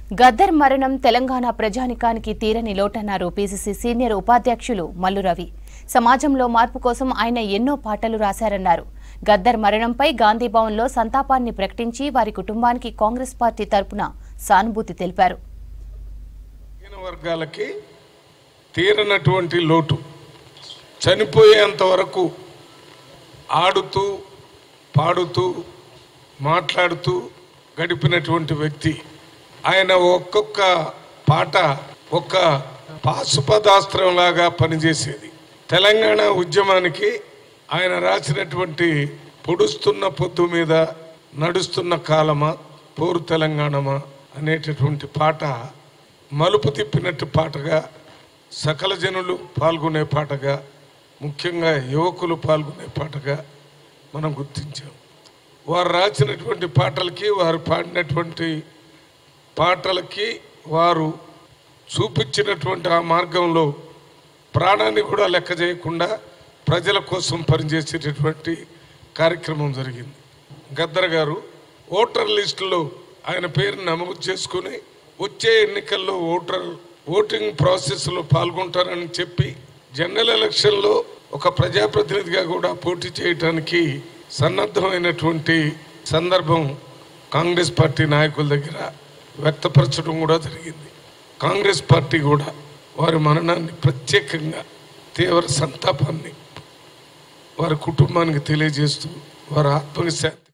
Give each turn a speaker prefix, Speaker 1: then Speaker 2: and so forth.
Speaker 1: గద్దర్ మరణం తెలంగాణ ప్రజానికానికి తీరని లోటన్నారు పీసీసీ సీనియర్ ఉపాధ్యక్షులు మల్లు రవి సమాజంలో మార్పు కోసం ఆయన ఎన్నో పాటలు రాశారన్నారు గద్దర్ మరణంపై గాంధీభవన్లో సంతాపాన్ని ప్రకటించి వారి కుటుంబానికి కాంగ్రెస్ పార్టీ తరపున సానుభూతి తెలిపారు
Speaker 2: బలహీన వర్గాలకి తీరనటువంటి లోటు చనిపోయేంత వరకు ఆడుతూ పాడుతూ మాట్లాడుతూ గడిపినటువంటి వ్యక్తి ఆయన ఒక్కొక్క పాట ఒక్క పాశుపదాస్త్రంలాగా పనిచేసేది తెలంగాణ ఉద్యమానికి ఆయన రాసినటువంటి పొడుస్తున్న పొద్దు మీద నడుస్తున్న కాలమా పోరు తెలంగాణమా అనేటటువంటి పాట మలుపు తిప్పినట్టు పాటగా సకల జనులు పాల్గొనే పాటగా ముఖ్యంగా యువకులు పాల్గొనే పాటగా మనం గుర్తించాం వారు రాసినటువంటి పాటలకి వారు పాడినటువంటి పాటలకి వారు చూపించినటువంటి ఆ మార్గంలో ప్రాణాన్ని కూడా లెక్క చేయకుండా ప్రజల కోసం పనిచేసేటటువంటి కార్యక్రమం జరిగింది గద్దర్ గారు ఓటర్ లిస్టులో ఆయన పేరుని నమోదు చేసుకుని వచ్చే ఎన్నికల్లో ఓటర్ ఓటింగ్ ప్రాసెస్లో పాల్గొంటారని చెప్పి జనరల్ ఎలక్షన్లో ఒక ప్రజాప్రతినిధిగా కూడా పోటీ చేయడానికి సన్నద్ధమైనటువంటి సందర్భం కాంగ్రెస్ పార్టీ నాయకుల దగ్గర వ్యక్తపరచడం కూడా జరిగింది కాంగ్రెస్ పార్టీ కూడా వారి మరణాన్ని ప్రత్యేకంగా తీవ్ర సంతాపాన్ని వారి కుటుంబానికి తెలియజేస్తూ వారి ఆత్మకి శాంతి